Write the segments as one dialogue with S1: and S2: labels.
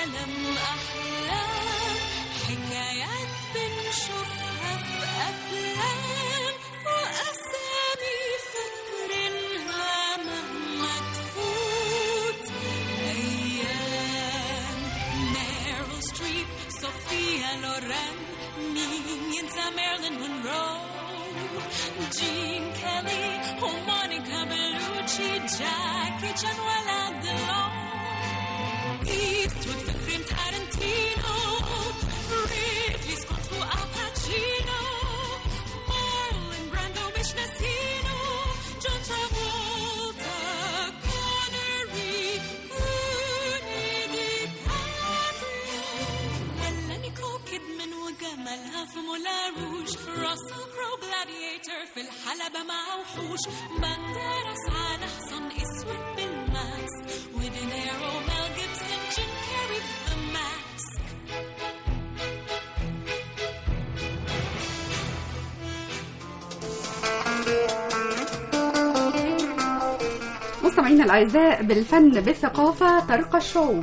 S1: عالم أحلام حكايات بنشوفها في أفلام وأسامي فاكرينها مهما تفوت أيام ميرل ستريب صوفيا لوران مين ينسى ميرلين مونرو جين كيلي ومونيكا بلوتشي جاكي تشان ولا دلون Eastwood في فيلم تارنتينو ريدلي سكوت وأباتشينو مارلون براندو مش ناسينو جون ترافولتا كونري كوني دي ولا نيكول كيدمان وجمالها في مولاروش راسل كرو جلاديتر في الحلبة مع وحوش بانديراس على حصان اسود بالماسك ودينيرو ميل جيبسون جيم كاري في ذا ماسك
S2: مستمعينا الأعزاء بالفن بالثقافة ترقى الشعوب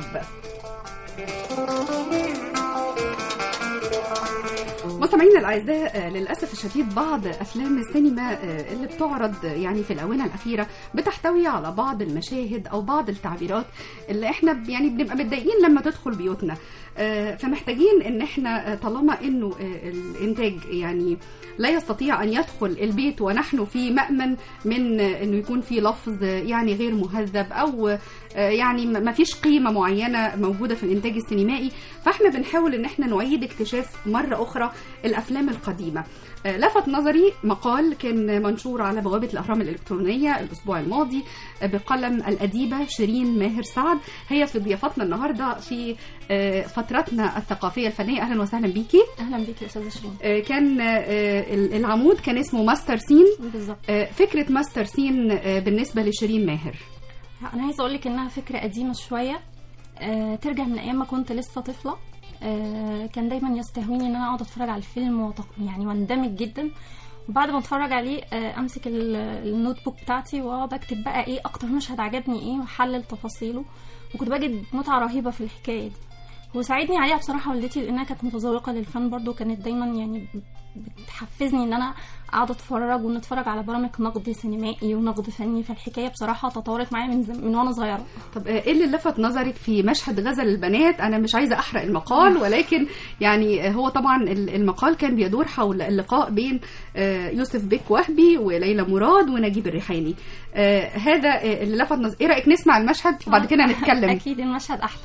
S2: مستمعينا الاعزاء آه، للاسف الشديد بعض افلام السينما آه، اللي بتعرض يعني في الاونه الاخيره بتحتوي على بعض المشاهد او بعض التعبيرات اللي احنا ب- يعني بنبقى متضايقين لما تدخل بيوتنا آه، فمحتاجين ان احنا آه، طالما انه آه، الانتاج يعني لا يستطيع ان يدخل البيت ونحن في مأمن من آه، انه يكون في لفظ آه، يعني غير مهذب او آه، يعني ما فيش قيمه معينه موجوده في الانتاج السينمائي فاحنا بنحاول ان احنا نعيد اكتشاف مره اخرى الافلام القديمه آه، لفت نظري مقال كان منشور على بوابه الاهرام الالكترونيه الاسبوع الماضي آه، بقلم الاديبه شيرين ماهر سعد هي في ضيافتنا النهارده في آه، فترتنا الثقافيه الفنيه اهلا وسهلا بيكي
S3: اهلا بيك يا استاذه شيرين
S2: آه، كان آه، العمود كان اسمه ماستر سين
S3: بالظبط
S2: آه، فكره ماستر سين آه، بالنسبه لشيرين ماهر
S3: انا عايزه اقول لك انها فكره قديمه شويه آه، ترجع من ايام ما كنت لسه طفله آه، كان دايما يستهويني ان انا اقعد اتفرج على الفيلم وتق... يعني واندمج جدا وبعد ما اتفرج عليه آه، امسك ال- النوت بوك بتاعتي واقعد اكتب بقى ايه اكتر مشهد عجبني ايه واحلل تفاصيله وكنت بجد متعه رهيبه في الحكايه دي وساعدني عليها بصراحه والدتي لانها كانت متذوقه للفن برضو كانت دايما يعني بتحفزني ان انا اقعد اتفرج ونتفرج على برامج نقد سينمائي ونقد فني فالحكايه بصراحه تطورت معايا من زم... من وانا صغيره
S2: طب آه، ايه اللي لفت نظرك في مشهد غزل البنات انا مش عايزه احرق المقال ولكن يعني آه، هو طبعا ال- المقال كان بيدور حول اللقاء بين آه، يوسف بيك وهبي وليلى مراد ونجيب الريحاني آه، هذا آه، اللي لفت نظري ايه رايك نسمع المشهد وبعد كده نتكلم
S3: اكيد المشهد احلى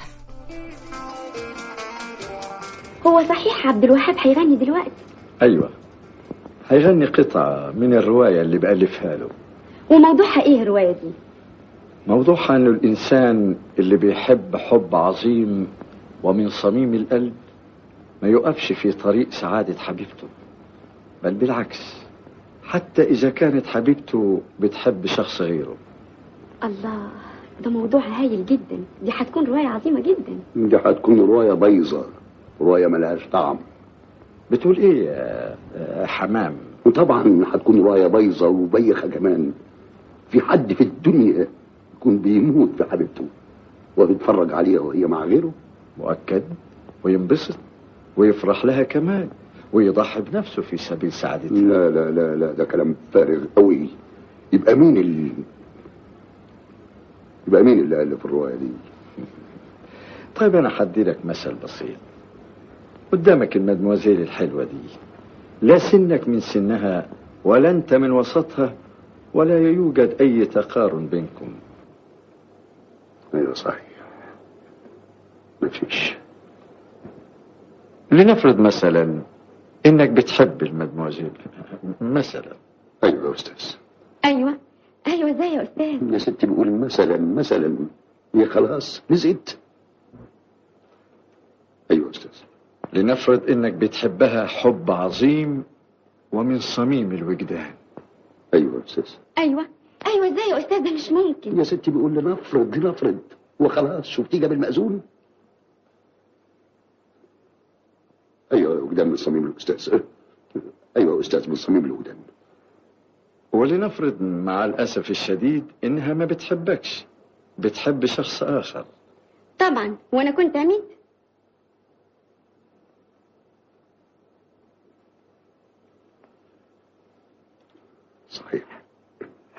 S4: هو صحيح عبد الوهاب هيغني دلوقتي
S5: أيوة هيغني قطعة من الرواية اللي بألفها له
S4: وموضوعها ايه الرواية دي
S5: موضوعها أنه الإنسان اللي بيحب حب عظيم ومن صميم القلب ما يقفش في طريق سعادة حبيبته بل بالعكس حتى إذا كانت حبيبته بتحب شخص غيره
S4: الله ده موضوع هايل جدا دي هتكون رواية عظيمة جدا
S6: دي هتكون رواية بايظة رواية ملهاش طعم
S5: بتقول إيه يا يا حمام
S6: وطبعا هتكون رواية بايظة وبيخة كمان في حد في الدنيا يكون بيموت في حبيبته وبيتفرج عليها وهي مع غيره
S5: مؤكد وينبسط ويفرح لها كمان ويضحي بنفسه في سبيل سعادتها
S6: لا لا لا لا ده كلام فارغ قوي يبقى مين اللي يبقى مين اللي ألف الرواية دي
S5: طيب أنا حدي لك مثل بسيط قدامك المدموزيل الحلوة دي لا سنك من سنها ولا أنت من وسطها ولا يوجد أي تقارن بينكم
S6: ايوه صحيح مفيش
S5: لنفرض مثلا إنك بتحب المدموزيل مثلا
S6: ايوه يا استاذ
S4: ايوه ايوه ازاي يا استاذ
S6: يا ستي بقول مثلا مثلا هي خلاص نزقت ايوه يا استاذ
S5: لنفرض إنك بتحبها حب عظيم ومن صميم الوجدان
S6: ايوه يا استاذ
S4: ايوه ايوه ازاي يا استاذ ده مش ممكن
S6: يا ستي بيقول لي نفرض نفرض وخلاص شفتي جاب المأذون ايوه وجدان من صميم الاستاذ ايوه يا استاذ من صميم الوجدان
S5: ولنفرض مع الأسف الشديد إنها ما بتحبكش بتحب شخص آخر
S4: طبعا وانا كنت امين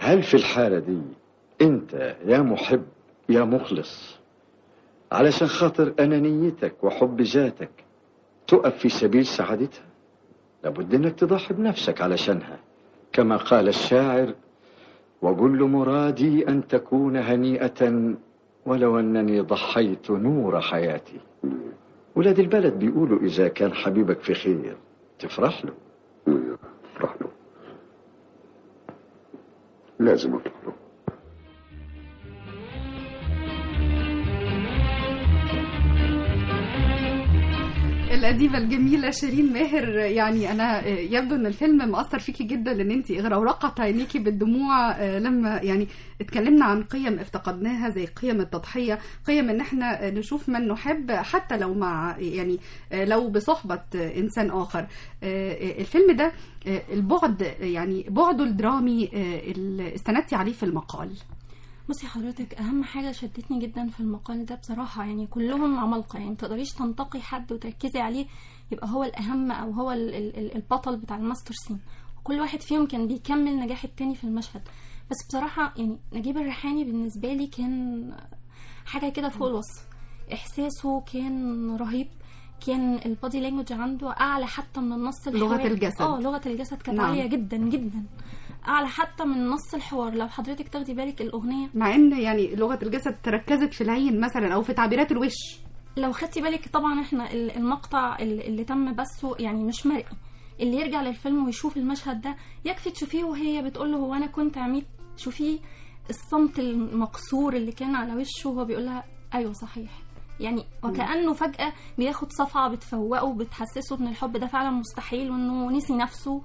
S5: هل في الحالة دي أنت يا محب يا مخلص علشان خاطر أنانيتك وحب ذاتك تقف في سبيل سعادتها لابد أنك تضحي بنفسك علشانها كما قال الشاعر وكل مرادي أن تكون هنيئة ولو أنني ضحيت نور حياتي ولاد البلد بيقولوا إذا كان حبيبك في خير تفرح له
S6: افرح له لازم افرح له
S2: الأديبة الجميلة شيرين ماهر يعني أنا يبدو إن الفيلم مأثر فيكي جدا لأن أنت غرورقت عينيكي بالدموع آه، لما يعني اتكلمنا عن قيم افتقدناها زي قيم التضحية قيم إن احنا نشوف من نحب حتى لو مع يعني آه، لو بصحبة آه، إنسان آخر آه، الفيلم ده آه، البعد يعني بعده الدرامي آه، اللي استندتي عليه في المقال
S3: بصي حضرتك اهم حاجه شدتني جدا في المقال ده بصراحه يعني كلهم عمالقه يعني متقدريش تنتقي حد وتركزي عليه يبقى هو الاهم او هو ال- ال- ال- البطل بتاع الماستر سين كل واحد فيهم كان بيكمل نجاح التاني في المشهد بس بصراحه يعني نجيب الريحاني بالنسبه لي كان حاجه كده فوق الوصف احساسه كان رهيب كان البادي لانجوج عنده اعلى حتى من النص
S2: لغة
S3: الحواري.
S2: الجسد.
S3: اه لغه الجسد كانت
S2: نعم.
S3: عاليه جدا جدا اعلى حتى من نص الحوار لو حضرتك تاخدي بالك الاغنيه
S2: مع ان يعني لغه الجسد تركزت في العين مثلا او في تعبيرات الوش
S3: لو خدتي بالك طبعا احنا ال- المقطع اللي اللي تم بثه يعني مش مرئي اللي يرجع للفيلم ويشوف المشهد ده يكفي تشوفيه وهي بتقول له هو انا كنت عميد شوفيه الصمت المكسور اللي كان على وشه وهو بيقول لها ايوه صحيح يعني وكانه فجاه بياخد صفعه بتفوقه بتحسسه ان الحب ده فعلا مستحيل وانه نسي نفسه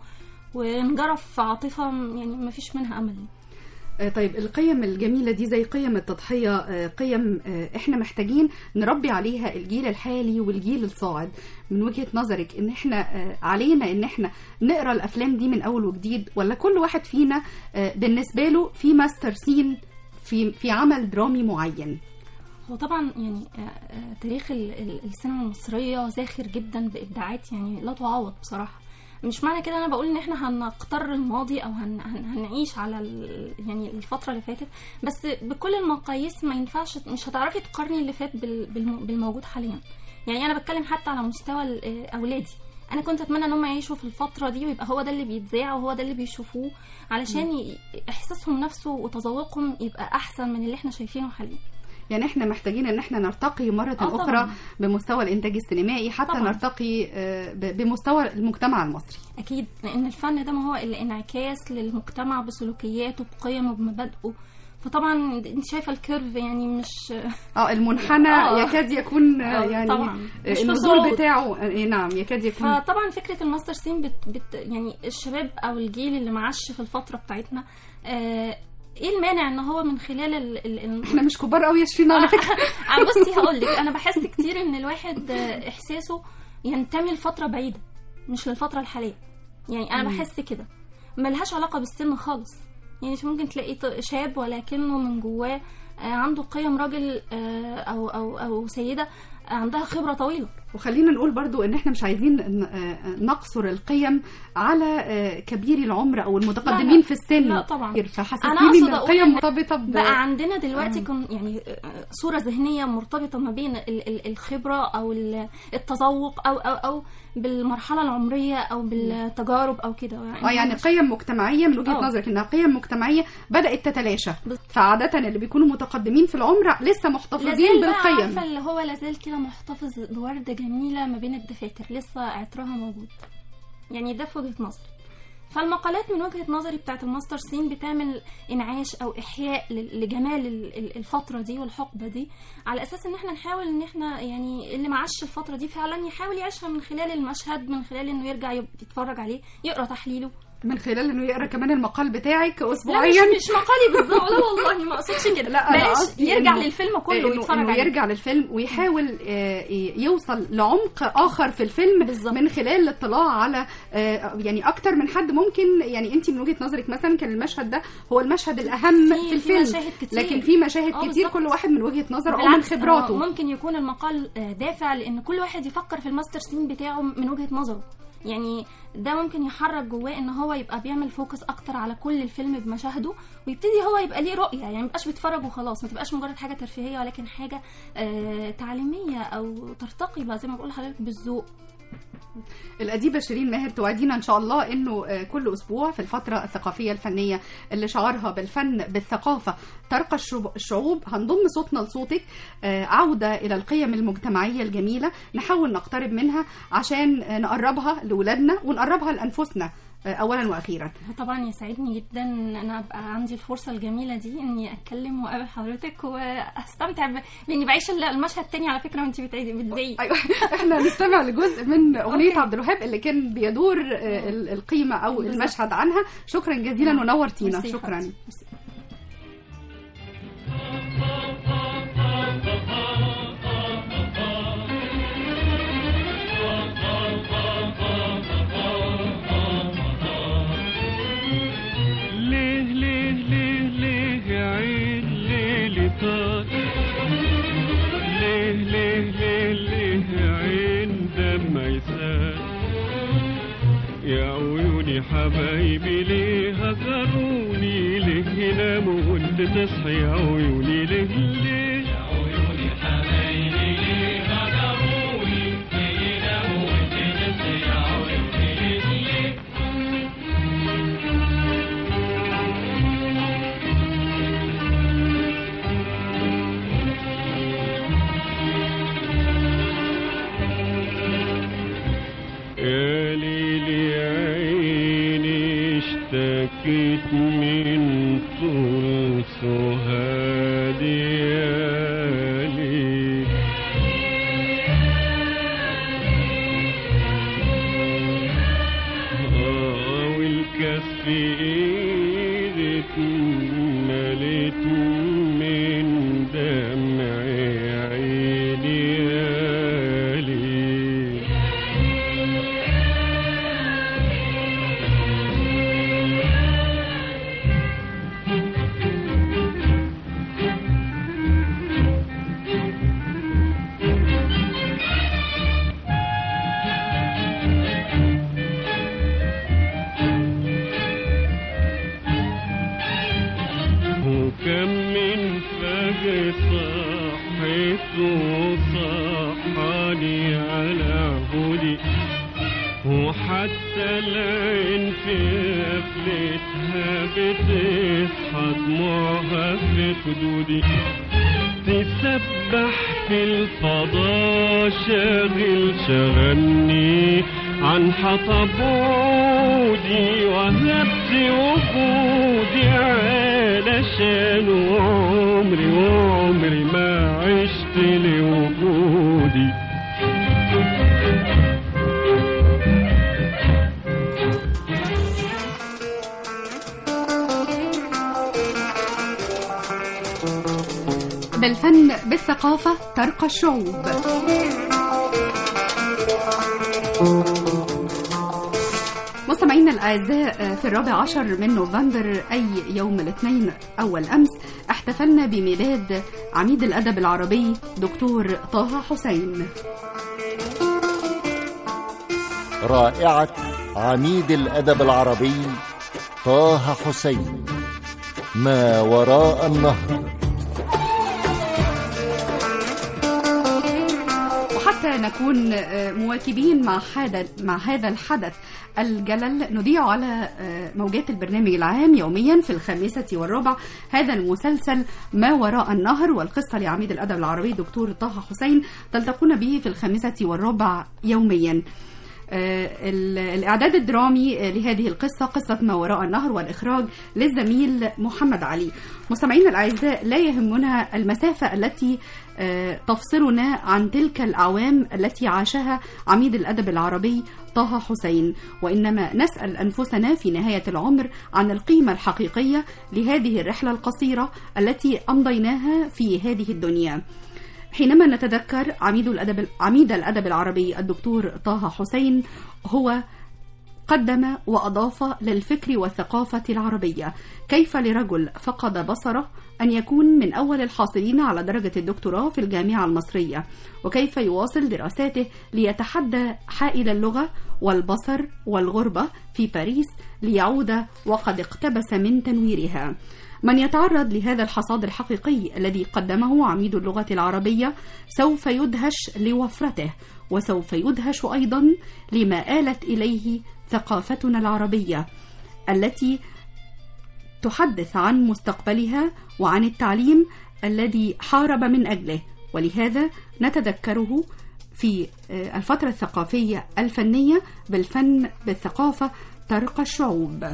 S3: وانجرف في عاطفه يعني ما فيش منها امل
S2: آه، طيب القيم الجميلة دي زي قيم التضحية آه، قيم آه، احنا محتاجين نربي عليها الجيل الحالي والجيل الصاعد من وجهة نظرك ان احنا آه، علينا ان احنا نقرا الافلام دي من اول وجديد ولا كل واحد فينا آه، بالنسبة له في ماستر سين في في عمل درامي معين
S3: هو طبعا يعني آه، آه، تاريخ ال- ال- السينما المصرية زاخر جدا بإبداعات يعني لا تعوض بصراحة مش معنى كده انا بقول ان احنا هنقتر الماضي او هن هن هنعيش على ال- يعني الفتره اللي فاتت بس بكل المقاييس ما ينفعش مش هتعرفي تقارني اللي فات بال- بالم- بالموجود حاليا يعني انا بتكلم حتى على مستوى ال- آه، اولادي انا كنت اتمنى ان هم يعيشوا في الفتره دي ويبقى هو ده اللي بيتذاع وهو ده اللي بيشوفوه علشان ي- احساسهم نفسه وتذوقهم يبقى احسن من اللي احنا شايفينه حاليا
S2: يعني احنا محتاجين ان احنا نرتقي مرة
S3: آه
S2: اخرى
S3: طبعاً.
S2: بمستوى الانتاج السينمائي حتى
S3: طبعاً.
S2: نرتقي آه، ب- بمستوى المجتمع المصري
S3: اكيد لان الفن ده ما هو الا انعكاس للمجتمع بسلوكياته بقيمه بمبادئه فطبعا انت شايفه الكيرف يعني مش
S2: اه المنحنى
S3: آه.
S2: يكاد يكون آه،
S3: آه،
S2: يعني
S3: طبعاً.
S2: آه،
S3: مش في
S2: النزول
S3: صعود.
S2: بتاعه آه، نعم يكاد يكون
S3: فطبعا فكره الماستر سين بت بت يعني الشباب او الجيل اللي معاش في الفتره بتاعتنا آه ايه المانع ان هو من خلال ال ال ال-
S2: احنا مش كبار قوي يا شيرين على فكره
S3: آه، بصي هقول لك انا بحس كتير ان الواحد آه، احساسه ينتمي لفتره بعيده مش للفتره الحاليه يعني انا بحس كده ملهاش علاقه بالسن خالص يعني انت ممكن تلاقي ط- شاب ولكنه من جواه آه، عنده قيم راجل آه، او او او سيده عندها خبره طويله
S2: وخلينا نقول برضو ان احنا مش عايزين ن- آه، نقصر القيم على آه، كبيري العمر او المتقدمين
S3: لا لا.
S2: في السن
S3: لا طبعاً. أنا
S2: فحسسيني
S3: أقصد
S2: ان
S3: أقول
S2: القيم
S3: إن
S2: مرتبطه ب...
S3: بقى عندنا دلوقتي كن يعني آه، صورة ذهنية مرتبطة ما بين ال- ال- الخبرة أو ال- التذوق أو أو أو بالمرحلة العمرية أو بالتجارب أو كده
S2: اه يعني قيم مجتمعيه من وجهه
S3: آه.
S2: نظرك انها قيم مجتمعيه بدات تتلاشى
S3: بس-
S2: فعاده اللي بيكونوا متقدمين في العمر لسه محتفظين
S3: لازال بقى
S2: بالقيم
S3: عارفة اللي هو لازال كده محتفظ بوردة جميلة ما بين الدفاتر لسه عطرها موجود يعني ده في وجهة نظري فالمقالات من وجهة نظري بتاعت الماستر سين بتعمل انعاش او احياء ل- لجمال ال- ال- الفترة دي والحقبة دي على اساس ان احنا نحاول ان احنا يعني اللي معاش الفترة دي فعلا يحاول يعيشها من خلال المشهد من خلال انه يرجع يب- يتفرج عليه يقرا تحليله
S2: من خلال انه يقرا كمان المقال بتاعك
S3: لا مش,
S2: اسبوعيا
S3: مش مقالي بالظبط لا والله ما اقصدش كده
S2: لا، أنا
S3: بلاش
S2: قصدي
S3: يرجع
S2: إنه-
S3: للفيلم كله
S2: إنه-
S3: ويتفرج
S2: إنه
S3: عليه
S2: يرجع للفيلم ويحاول آه، يوصل لعمق اخر في الفيلم
S3: بالظبط.
S2: من خلال الاطلاع على آه، يعني اكتر من حد ممكن يعني انت من وجهه نظرك مثلا كان المشهد ده هو المشهد الاهم
S3: في-
S2: في
S3: في
S2: الفيلم
S3: مشاهد كتير.
S2: لكن في مشاهد
S3: آه،
S2: كتير
S3: بالظبط.
S2: كل واحد من وجهه نظره او من
S3: بالعكس،
S2: خبراته
S3: آه، ممكن يكون المقال آه، دافع لان كل واحد يفكر في الماستر سين بتاعه من وجهه نظره يعني ده ممكن يحرك جواه ان هو يبقى بيعمل فوكس اكتر على كل الفيلم بمشاهده ويبتدي هو يبقى ليه رؤيه يعني ما يبقاش بيتفرج وخلاص ما تبقاش مجرد حاجه ترفيهيه ولكن حاجه آه تعليميه او ترتقي بقى زي ما بقول لحضرتك بالذوق
S2: الأديبة شيرين ماهر توعدينا إن شاء الله إنه آه، كل أسبوع في الفترة الثقافية الفنية اللي شعارها بالفن بالثقافة ترقى الشعوب- الشعوب هنضم صوتنا لصوتك آه، عودة إلى القيم المجتمعية الجميلة نحاول نقترب منها عشان آه، نقربها لولادنا ونقربها لأنفسنا آه، أولا وأخيرا
S3: طبعا يسعدني جدا ان انا ابقى عندي الفرصه الجميله دي اني اتكلم واقابل حضرتك واستمتع ب... باني بعيش المشهد تاني على فكره وانت بتعيدي بتزيي
S2: أيوة احنا نستمع لجزء من أغنية عبد الوهاب اللي كان بيدور آه، ال- القيمة أو
S3: بالظبط.
S2: المشهد عنها شكرا جزيلا ونورتينا
S3: ميرسي يا
S2: شكرا
S3: حبيبتي. ميرسي.
S7: ليه ليه ليه ليه يا عين ليلي طار ليه ليه ليه ليه يا عين دم يسال يا عيوني حبايبي ليه هجروني ليه يناموا وانت تصحي يا عيوني ليه ليه يا عيوني حبايبي ليه هجروني ليه يناموا وانت تصحي يا عيوني ليه ليه يا ليلي يا عيني اشتكيت من طول سهادي يا ليل آه والكاس في ايدي اتملت من دمع عيني يا ليل وكم من فجر صحيت وصحاني على هدي وحتى العين في قفلتها بتصحى دموعها في خدودي تسبح في الفضاء شاغل شغلني عن حطب عودي وهبت وجودي علشان عمري وعمري ما عشت لوجودي
S2: بالفن بالثقافة ترقى الشعوب مستمعينا الأعزاء في الرابع عشر من نوفمبر أي يوم الاثنين أول أمس احتفلنا بميلاد عميد الأدب العربي دكتور طه حسين
S8: رائعة عميد الأدب العربي طه حسين ما وراء النهر
S2: وحتى نكون آه، مواكبين مع هذا مع هذا الحدث الجلل نذيع على آه، موجات البرنامج العام يوميا في الخامسة والربع هذا المسلسل ما وراء النهر والقصة لعميد الأدب العربي دكتور طه حسين تلتقون به في الخامسة والربع يوميا آه، ال- الإعداد الدرامي آه، لهذه القصة قصة ما وراء النهر والإخراج للزميل محمد علي مستمعينا الأعزاء لا يهمنا المسافة التي آه، تفصلنا عن تلك الأعوام التي عاشها عميد الأدب العربي طه حسين وإنما نسأل أنفسنا في نهاية العمر عن القيمة الحقيقية لهذه الرحلة القصيرة التي أمضيناها في هذه الدنيا حينما نتذكر عميد الأدب عميد الأدب العربي الدكتور طه حسين هو قدم وأضاف للفكر والثقافة العربية كيف لرجل فقد بصره أن يكون من أول الحاصلين على درجة الدكتوراه في الجامعة المصرية وكيف يواصل دراساته ليتحدى حائل اللغة والبصر والغربة في باريس ليعود وقد اقتبس من تنويرها من يتعرض لهذا الحصاد الحقيقي الذي قدمه عميد اللغة العربية سوف يدهش لوفرته وسوف يدهش أيضا لما آلت إليه ثقافتنا العربية التي تحدث عن مستقبلها وعن التعليم الذي حارب من أجله ولهذا نتذكره في آه، الفترة الثقافية الفنية بالفن بالثقافة ترقى الشعوب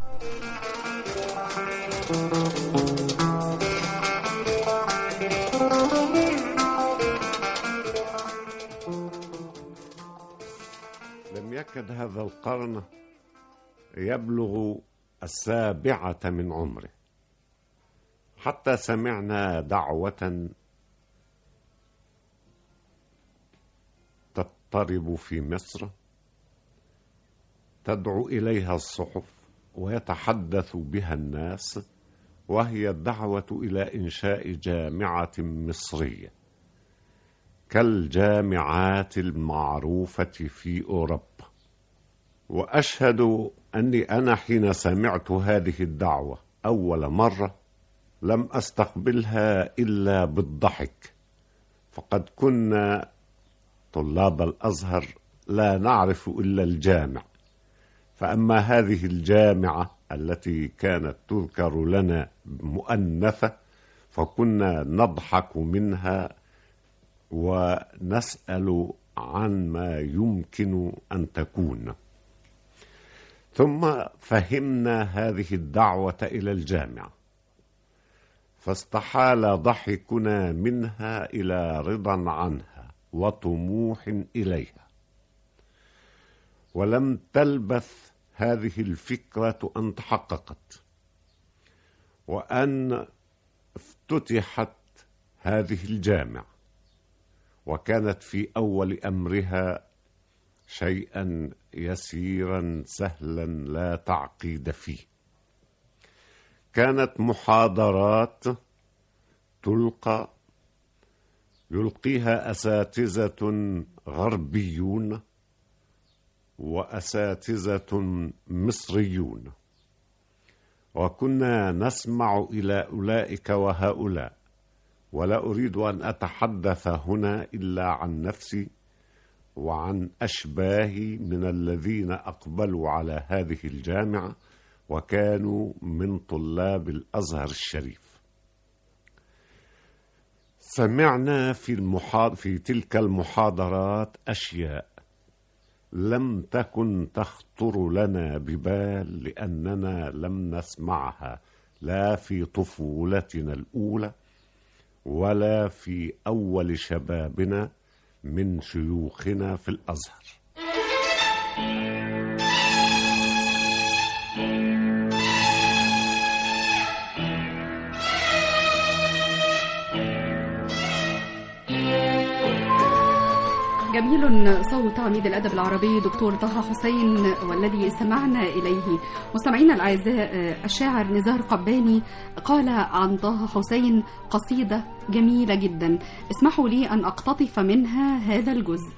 S9: لم يكد هذا القرن يبلغ السابعة من عمره حتى سمعنا دعوة تضطرب في مصر تدعو إليها الصحف ويتحدث بها الناس وهي الدعوة إلى إنشاء جامعة مصرية كالجامعات المعروفة في أوروبا وأشهد أني أنا حين سمعت هذه الدعوة أول مرة لم أستقبلها إلا بالضحك فقد كنا طلاب الأزهر لا نعرف إلا الجامع فأما هذه الجامعة التي كانت تذكر لنا مؤنثة فكنا نضحك منها ونسأل عن ما يمكن أن تكون ثم فهمنا هذه الدعوة إلى الجامعة فاستحال ضحكنا منها إلى رضا عنها وطموح إليها ولم تلبث هذه الفكرة أن تحققت وأن افتتحت هذه الجامعة وكانت في أول أمرها شيئا يسيرا سهلا لا تعقيد فيه كانت محاضرات تلقى يلقيها اساتذه غربيون واساتذه مصريون وكنا نسمع الى اولئك وهؤلاء ولا اريد ان اتحدث هنا الا عن نفسي وعن اشباهي من الذين اقبلوا على هذه الجامعه وكانوا من طلاب الازهر الشريف سمعنا في المحاض... في تلك المحاضرات اشياء لم تكن تخطر لنا ببال لاننا لم نسمعها لا في طفولتنا الاولى ولا في اول شبابنا من شيوخنا في الازهر
S2: جميل صوت عميد الأدب العربي دكتور طه حسين والذي استمعنا إليه مستمعينا الأعزاء الشاعر نزار قباني قال عن طه حسين قصيدة جميلة جدا اسمحوا لي أن أقتطف منها هذا الجزء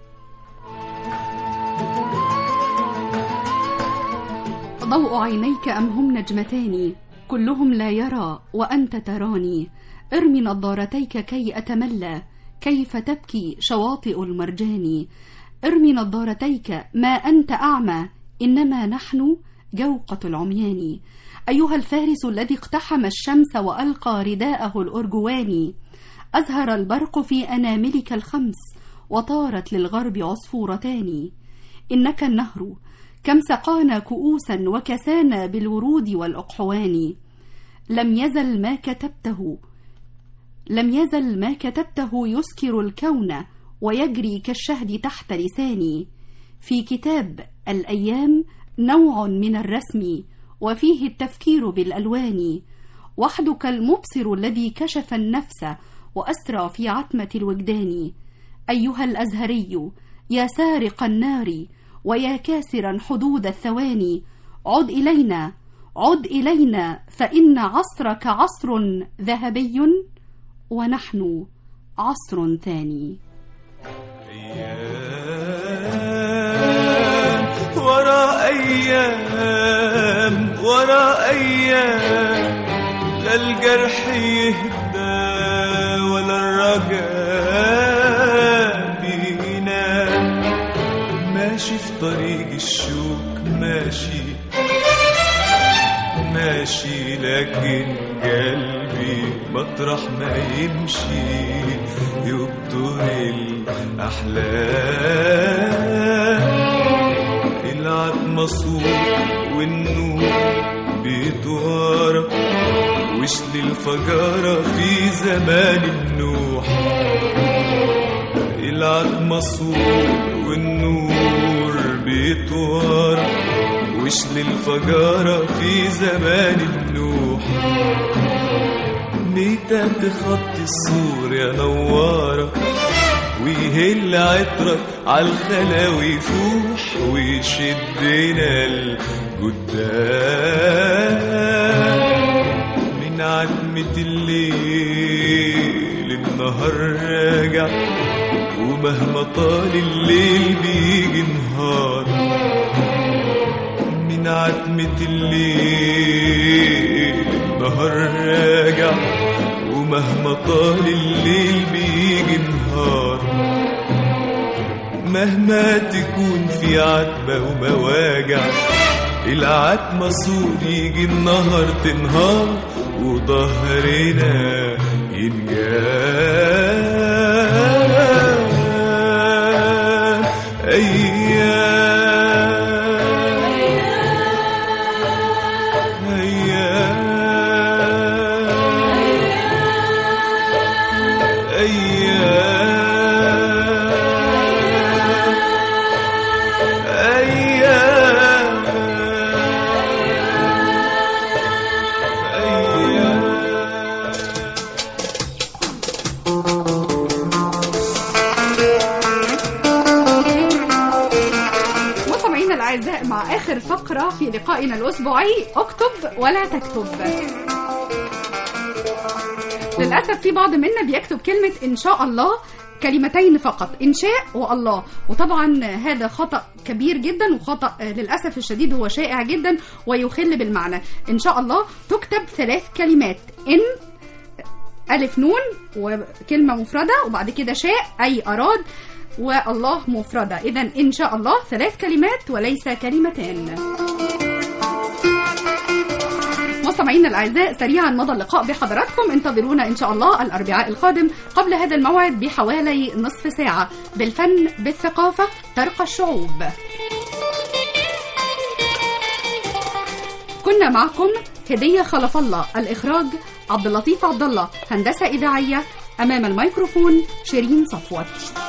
S2: ضوء عينيك أم هم نجمتان كلهم لا يرى وأنت تراني ارمي نظارتيك كي أتملى كيف تبكي شواطئ المرجان ارمي نظارتيك ما أنت أعمى إنما نحن جوقة العميان أيها الفارس الذي اقتحم الشمس وألقى رداءه الأرجواني أزهر البرق في أناملك الخمس وطارت للغرب عصفورتان إنك النهر كم سقانا كؤوسا وكسانا بالورود والأقحوان لم يزل ما كتبته لم يزل ما كتبته يسكر الكون ويجري كالشهد تحت لساني في كتاب الأيام نوع من الرسم وفيه التفكير بالألوان وحدك المبصر الذي كشف النفس وأسرى في عتمة الوجدان أيها الأزهري يا سارق النار ويا كاسرا حدود الثواني عد إلينا عد إلينا فإن عصرك عصر ذهبي ونحن عصر ثاني
S10: ورا أيام ورا أيام لا الجرح يهدى ولا الرجاء بينام ماشي في طريق الشوك ماشي ماشي لكن قلبي مطرح ما يمشي يبطل الأحلام العتمة صوت والنور بيتوارى وشل الفجارة في زمان النوح العتمة صوت والنور بيتوارى وشل الفجارة في زمان النوح ميتة تخط السور يا نوارة ويهل عطرك عالخلا ويفوح ويشدنا الجدام من عتمة الليل النهار راجع ومهما طال الليل بيجي نهار من عتمة الليل النهار راجع ومهما طال الليل بيجي نهار مهما تكون في عتبة ومواجع العتمة سور يجي النهار تنهار وظهرنا ينجاب أيام
S2: مستمعينا الأعزاء مع آخر فقرة في لقائنا الأسبوعي اكتب ولا تكتب للأسف في بعض منا بيكتب كلمة إن شاء الله كلمتين فقط إنشاء والله وطبعا هذا خطأ كبير جدا وخطأ آه، للأسف الشديد هو شائع جدا ويخل بالمعنى إن شاء الله تكتب ثلاث كلمات إن ألف نون وكلمة مفردة وبعد كده شاء أي أراد والله مفردة إذا إن شاء الله ثلاث كلمات وليس كلمتان مستمعينا الأعزاء سريعا مضى اللقاء بحضراتكم انتظرونا إن شاء الله الأربعاء القادم قبل هذا الموعد بحوالي نصف ساعة بالفن بالثقافة ترقى الشعوب كنا معكم هدية خلف الله الإخراج عبد اللطيف عبد الله هندسة إذاعية أمام الميكروفون شيرين صفوت